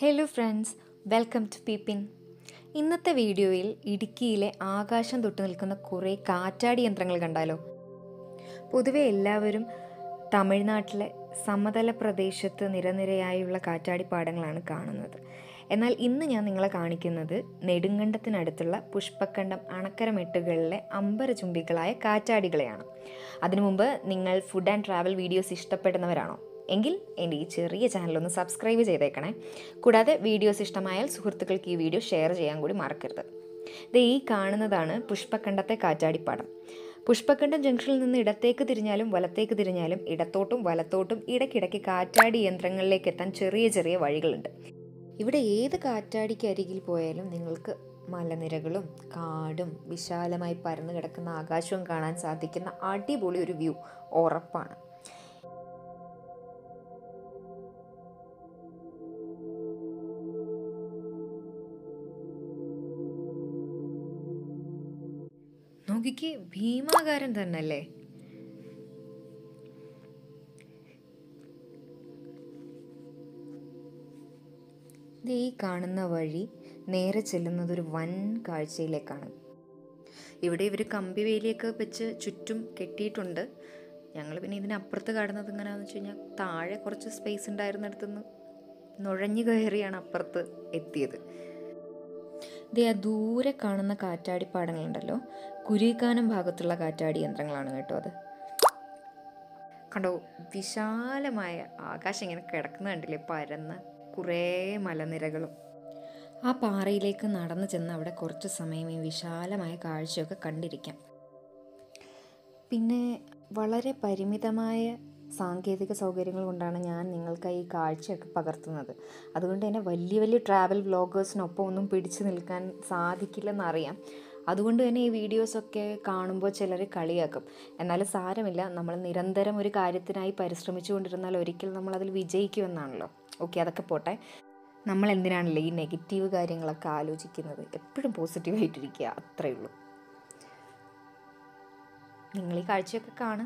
hello friends welcome to പീപ്പിൻ ഇന്നത്തെ വീഡിയോയിൽ ഇടുക്കിയിലെ ആകാശം തൊട്ട് നിൽക്കുന്ന കുറേ കാറ്റാടി യന്ത്രങ്ങൾ കണ്ടാലോ പൊതുവെ എല്ലാവരും തമിഴ്നാട്ടിലെ സമതല പ്രദേശത്ത് നിരനിരയായുള്ള കാറ്റാടിപ്പാടങ്ങളാണ് കാണുന്നത് എന്നാൽ ഇന്ന് ഞാൻ നിങ്ങളെ കാണിക്കുന്നത് നെടുങ്കണ്ടത്തിനടുത്തുള്ള പുഷ്പക്കണ്ടം അണക്കരമെട്ടുകളിലെ അമ്പരചുംബികളായ കാറ്റാടികളെയാണ് അതിനു മുമ്പ് നിങ്ങൾ ഫുഡ് ആൻഡ് ട്രാവൽ വീഡിയോസ് ഇഷ്ടപ്പെടുന്നവരാണോ എങ്കിൽ എൻ്റെ ഈ ചെറിയ ചാനലൊന്ന് സബ്സ്ക്രൈബ് ചെയ്തേക്കണേ കൂടാതെ വീഡിയോസ് ഇഷ്ടമായാൽ സുഹൃത്തുക്കൾക്ക് ഈ വീഡിയോ ഷെയർ ചെയ്യാൻ കൂടി മറക്കരുത് ഇത് ഈ കാണുന്നതാണ് പുഷ്പക്കണ്ടത്തെ കാറ്റാടിപ്പാടം പുഷ്പക്കണ്ടം ജംഗ്ഷനിൽ നിന്ന് ഇടത്തേക്ക് തിരിഞ്ഞാലും വലത്തേക്ക് തിരിഞ്ഞാലും ഇടത്തോട്ടും വലത്തോട്ടും ഇടയ്ക്കിടയ്ക്ക് കാറ്റാടി യന്ത്രങ്ങളിലേക്ക് എത്താൻ ചെറിയ ചെറിയ വഴികളുണ്ട് ഇവിടെ ഏത് കാറ്റാടിക്ക് അരികിൽ പോയാലും നിങ്ങൾക്ക് മലനിരകളും കാടും വിശാലമായി പരന്നു കിടക്കുന്ന ആകാശവും കാണാൻ സാധിക്കുന്ന അടിപൊളി ഒരു വ്യൂ ഉറപ്പാണ് നോക്കിക്ക് ഭീമാകാരം തന്നല്ലേ ഇത് ഈ കാണുന്ന വഴി നേരെ ചെല്ലുന്നത് ഒരു വൻ കാഴ്ചയിലേക്കാണ് ഇവിടെ ഇവർ കമ്പി വേലിയൊക്കെ വെച്ച് ചുറ്റും കെട്ടിയിട്ടുണ്ട് ഞങ്ങൾ പിന്നെ ഇതിനപ്പുറത്ത് കാണുന്നത് എങ്ങനെയാണെന്ന് വെച്ച് കഴിഞ്ഞാൽ താഴെ കുറച്ച് സ്പേസ് ഉണ്ടായിരുന്നിടത്തുനിന്ന് നുഴഞ്ഞു കയറിയാണ് അപ്പുറത്ത് എത്തിയത് ദേ ആ ദൂരെ കാണുന്ന കാറ്റാടിപ്പാടങ്ങളുണ്ടല്ലോ കുരിക്കാനം ഭാഗത്തുള്ള കാറ്റാടി യന്ത്രങ്ങളാണ് കേട്ടോ അത് കണ്ടോ വിശാലമായ ആകാശം ഇങ്ങനെ കിടക്കുന്ന കണ്ടില്ലേ പരന്ന കുറേ മലനിരകളും ആ പാറയിലേക്ക് നടന്നു ചെന്ന് അവിടെ കുറച്ച് സമയം ഈ വിശാലമായ കാഴ്ചയൊക്കെ കണ്ടിരിക്കാം പിന്നെ വളരെ പരിമിതമായ സാങ്കേതിക സൗകര്യങ്ങൾ കൊണ്ടാണ് ഞാൻ നിങ്ങൾക്ക് ഈ കാഴ്ചയൊക്കെ പകർത്തുന്നത് അതുകൊണ്ട് തന്നെ വലിയ വലിയ ട്രാവൽ വ്ളോഗേഴ്സിനൊപ്പം ഒന്നും പിടിച്ചു നിൽക്കാൻ സാധിക്കില്ലെന്നറിയാം അതുകൊണ്ട് തന്നെ ഈ വീഡിയോസൊക്കെ കാണുമ്പോൾ ചിലർ കളിയാക്കും എന്നാലും സാരമില്ല നമ്മൾ നിരന്തരം ഒരു കാര്യത്തിനായി പരിശ്രമിച്ചു കൊണ്ടിരുന്നാൽ ഒരിക്കൽ നമ്മൾ അതിൽ വിജയിക്കുമെന്നാണല്ലോ ഓക്കെ അതൊക്കെ പോട്ടെ നമ്മൾ എന്തിനാണല്ലോ ഈ നെഗറ്റീവ് കാര്യങ്ങളൊക്കെ ആലോചിക്കുന്നത് എപ്പോഴും പോസിറ്റീവായിട്ടിരിക്കുക അത്രയേ ഉള്ളൂ നിങ്ങൾ ഈ കാഴ്ചയൊക്കെ കാണുക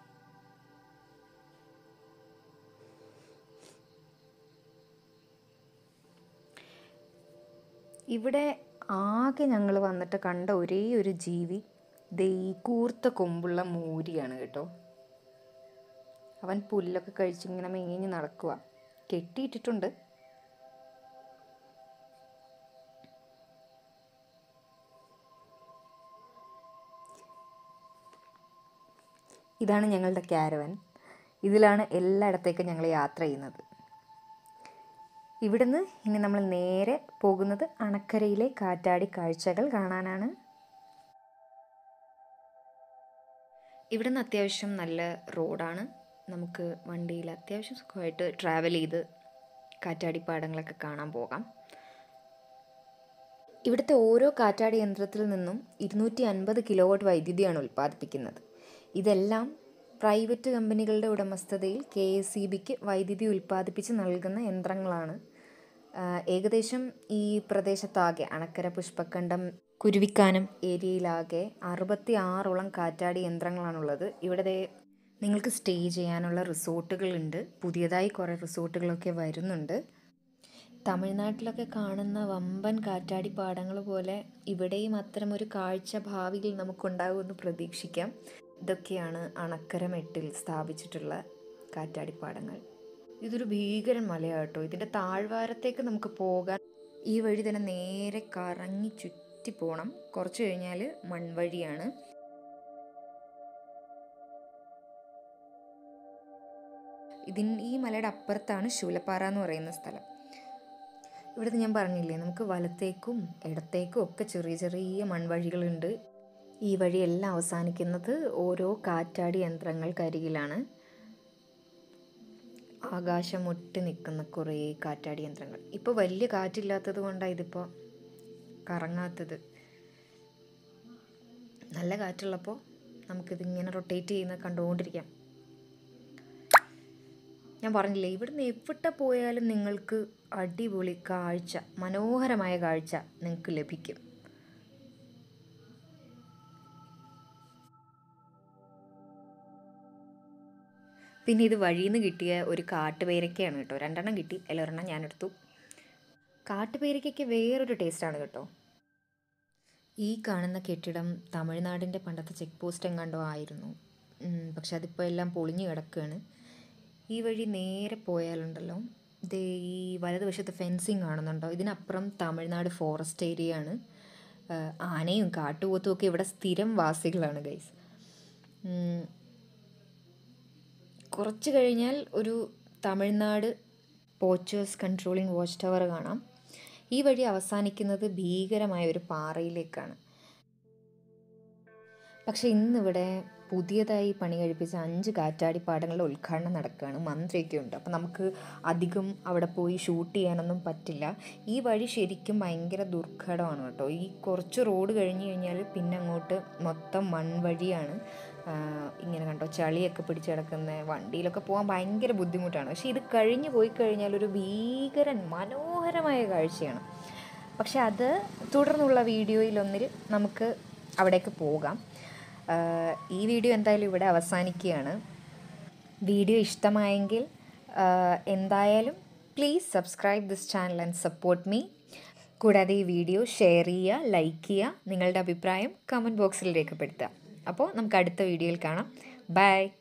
ഇവിടെ ആകെ ഞങ്ങൾ വന്നിട്ട് കണ്ട ഒരേ ഒരു ജീവി ദേ ഈ കൂർത്ത കൊമ്പുള്ള മൂരിയാണ് കേട്ടോ അവൻ പുല്ലൊക്കെ കഴിച്ചിങ്ങനെ മേഞ്ഞ് നടക്കുക കെട്ടിയിട്ടിട്ടുണ്ട് ഇതാണ് ഞങ്ങളുടെ ക്യാരവൻ ഇതിലാണ് എല്ലായിടത്തേക്കും ഞങ്ങൾ യാത്ര ചെയ്യുന്നത് ഇവിടുന്ന് ഇനി നമ്മൾ നേരെ പോകുന്നത് അണക്കരയിലെ കാറ്റാടി കാഴ്ചകൾ കാണാനാണ് ഇവിടുന്ന് അത്യാവശ്യം നല്ല റോഡാണ് നമുക്ക് വണ്ടിയിൽ അത്യാവശ്യം സുഖമായിട്ട് ട്രാവൽ ചെയ്ത് കാറ്റാടിപ്പാടങ്ങളൊക്കെ കാണാൻ പോകാം ഇവിടുത്തെ ഓരോ കാറ്റാടി യന്ത്രത്തിൽ നിന്നും ഇരുന്നൂറ്റി അൻപത് കിലോ വാട്ട് വൈദ്യുതിയാണ് ഉൽപ്പാദിപ്പിക്കുന്നത് ഇതെല്ലാം പ്രൈവറ്റ് കമ്പനികളുടെ ഉടമസ്ഥതയിൽ കെ എസ് ഇ ബിക്ക് വൈദ്യുതി ഉൽപ്പാദിപ്പിച്ച് നൽകുന്ന യന്ത്രങ്ങളാണ് ഏകദേശം ഈ പ്രദേശത്താകെ അണക്കര പുഷ്പക്കണ്ടം കുരുവിക്കാനം ഏരിയയിലാകെ അറുപത്തി ആറോളം കാറ്റാടി യന്ത്രങ്ങളാണുള്ളത് ഇവിടെ നിങ്ങൾക്ക് സ്റ്റേ ചെയ്യാനുള്ള റിസോർട്ടുകളുണ്ട് പുതിയതായി കുറേ റിസോർട്ടുകളൊക്കെ വരുന്നുണ്ട് തമിഴ്നാട്ടിലൊക്കെ കാണുന്ന വമ്പൻ കാറ്റാടി പാടങ്ങൾ പോലെ ഇവിടെയും അത്തരമൊരു കാഴ്ച ഭാവിയിൽ നമുക്കുണ്ടാകുമെന്ന് പ്രതീക്ഷിക്കാം ഇതൊക്കെയാണ് അണക്കരമെട്ടിൽ സ്ഥാപിച്ചിട്ടുള്ള കാറ്റാടിപ്പാടങ്ങൾ ഇതൊരു ഭീകരൻ മലയാട്ടോ ഇതിൻ്റെ താഴ്വാരത്തേക്ക് നമുക്ക് പോകാൻ ഈ വഴി തന്നെ നേരെ കറങ്ങി ചുറ്റി പോകണം കുറച്ച് കഴിഞ്ഞാൽ മൺവഴിയാണ് ഇതിൻ ഈ മലയുടെ അപ്പുറത്താണ് ശൂലപ്പാറ എന്ന് പറയുന്ന സ്ഥലം ഇവിടുന്ന് ഞാൻ പറഞ്ഞില്ലേ നമുക്ക് വലത്തേക്കും ഇടത്തേക്കും ഒക്കെ ചെറിയ ചെറിയ മൺവഴികളുണ്ട് ഈ വഴിയെല്ലാം അവസാനിക്കുന്നത് ഓരോ കാറ്റാടി യന്ത്രങ്ങൾക്കരികിലാണ് ആകാശം മുട്ടി നിൽക്കുന്ന കുറേ കാറ്റാടി യന്ത്രങ്ങൾ ഇപ്പോൾ വലിയ കാറ്റില്ലാത്തത് കൊണ്ടാണ് ഇതിപ്പോൾ കറങ്ങാത്തത് നല്ല കാറ്റുള്ളപ്പോൾ നമുക്കിതിങ്ങനെ റൊട്ടേറ്റ് ചെയ്യുന്ന കണ്ടുകൊണ്ടിരിക്കാം ഞാൻ പറഞ്ഞില്ലേ ഇവിടുന്ന് എവിടെ പോയാലും നിങ്ങൾക്ക് അടിപൊളി കാഴ്ച മനോഹരമായ കാഴ്ച നിങ്ങൾക്ക് ലഭിക്കും പിന്നെ ഇത് വഴിയിൽ നിന്ന് കിട്ടിയ ഒരു കാട്ടുപേരക്കയാണ് കേട്ടോ രണ്ടെണ്ണം കിട്ടി അതിലൊരെണ്ണം ഞാനെടുത്തു കാട്ടുപേരയ്ക്കൊക്കെ വേറൊരു ടേസ്റ്റാണ് കേട്ടോ ഈ കാണുന്ന കെട്ടിടം തമിഴ്നാടിൻ്റെ പണ്ടത്തെ ചെക്ക് പോസ്റ്റ് എങ്ങാണ്ടോ ആയിരുന്നു ഉം, പക്ഷെ അതിപ്പോൾ എല്ലാം പൊളിഞ്ഞു കിടക്കുകയാണ് ഈ വഴി നേരെ പോയാലുണ്ടല്ലോ ദേ ഈ വലതുവശത്ത് ഫെൻസിങ് കാണുന്നുണ്ടോ ഇതിനപ്പുറം തമിഴ്നാട് ഫോറസ്റ്റ് ഏരിയ ആണ് ആ, ആനയും കാട്ടുപോത്തും ഒക്കെ ഇവിടെ സ്ഥിരം വാസികളാണ് ഗൈസ് കുറച്ച് കഴിഞ്ഞാൽ ഒരു Tamil Nadu poachers controlling watch tower കാണാം ഈ വഴി അവസാനിക്കുന്നത് ഭീകരമായ ഒരു പാറയിലേക്കാണ് പക്ഷേ ഇന്നിവിടെ പുതിയതായി പണി കഴിപ്പിച്ച അഞ്ച് കാറ്റാടിപ്പാടങ്ങളുടെ ഉദ്ഘാടനം നടക്കുകയാണ് മന്ത്രിയൊക്കെ ഉണ്ട് അപ്പം നമുക്ക് അധികം അവിടെ പോയി ഷൂട്ട് ചെയ്യാനൊന്നും പറ്റില്ല ഈ വഴി ശരിക്കും ഭയങ്കര ദുർഘടമാണ് കേട്ടോ ഈ കുറച്ച് റോഡ് കഴിഞ്ഞ് കഴിഞ്ഞാൽ പിന്നെ അങ്ങോട്ട് മൊത്തം മൺവഴിയാണ് ആ, ഇങ്ങനെ കണ്ടോ ചളിയൊക്കെ പിടിച്ച് കിടക്കുന്ന വണ്ടിയിലൊക്കെ പോകാൻ ഭയങ്കര ബുദ്ധിമുട്ടാണ് പക്ഷേ ഇത് കഴിഞ്ഞ് പോയി കഴിഞ്ഞാൽ ഒരു ഭീകരൻ മനോഹരമായ കാഴ്ചയാണ് പക്ഷെ അത് തുടർന്നുള്ള വീഡിയോയിലൊന്നിൽ നമുക്ക് അവിടേക്ക് പോകാം ആഹ് ഈ വീഡിയോ എന്തായാലും ഇവിടെ അവസാനിക്കുകയാണ് വീഡിയോ ഇഷ്ടമായെങ്കിൽ ആഹ് എന്തായാലും please subscribe this channel and support me കൂടാതെ ഈ വീഡിയോ ഷെയർ ചെയ്യുക ലൈക്ക് ചെയ്യുക നിങ്ങളുടെ അഭിപ്രായം കമൻറ്റ് ബോക്സിൽ രേഖപ്പെടുത്തുക അപ്പോൾ നമുക്ക് അടുത്ത വീഡിയോയിൽ കാണാം ബൈ